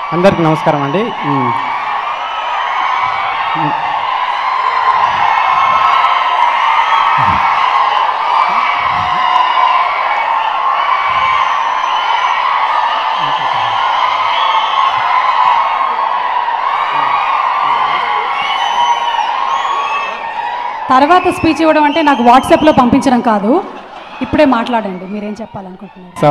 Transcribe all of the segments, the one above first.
అందరికీ నమస్కారం అండి మ్, తర్వాత స్పీచ్ ఇవ్వడం అంటే నాకు వాట్సాప్లో పంపించడం కాదు ఇప్పుడే మాట్లాడండి మీరేం చెప్పాలనుకుంటున్నారు సో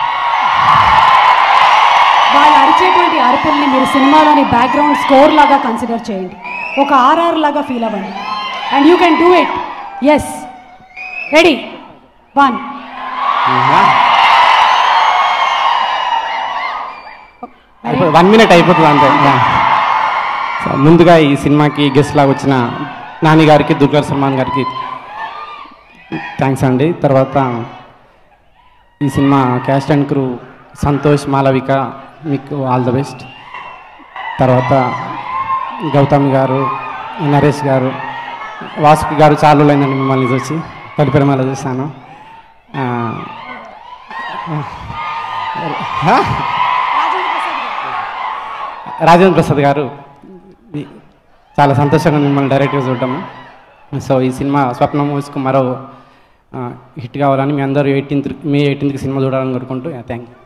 వాళ్ళు అరిచేటువంటి అరుపుల్ని మీరు సినిమాలోని బ్యాక్గ్రౌండ్ స్కోర్ లాగా కన్సిడర్ చేయండి ఒక ఆర్ఆర్ లాగా ఫీల్ అవ్వండి and you can do it yes ready one అయిపో- వన్ మినిట్ అయిపోతుంది అంతే యా. సో ముందుగా ఈ సినిమాకి గెస్ట్ లాగా వచ్చిన నాని గారికి దుర్గా సల్మాన్ గారికి థ్యాంక్స్ అండి తర్వాత ఈ cinema cast and crew Santosh Malavika మీకు ఆల్ ద బెస్ట్ తర్వాత గౌతమి గారు నరేష్ గారు వాసుకి గారు చాలా రోజులైందండి మిమ్మల్ని చూసి పరిపరిమల చూశాను ఆ, ఆ? రాజేంద్ర ప్రసాద్ గారు ఈ- చాలా సంతోషంగా ఉంది మిమ్మల్ని డైరెక్ట్గా చూడటము సో ఈ సినిమా స్వప్న మూవీస్కు మరో ఆ, హిట్ కావాలని మీ అందరూ ఎయిటీన్త్ మే ఎయిటీన్త్కి సినిమా చూడాలని కోరుకుంటూ థ్యాంక్ యూ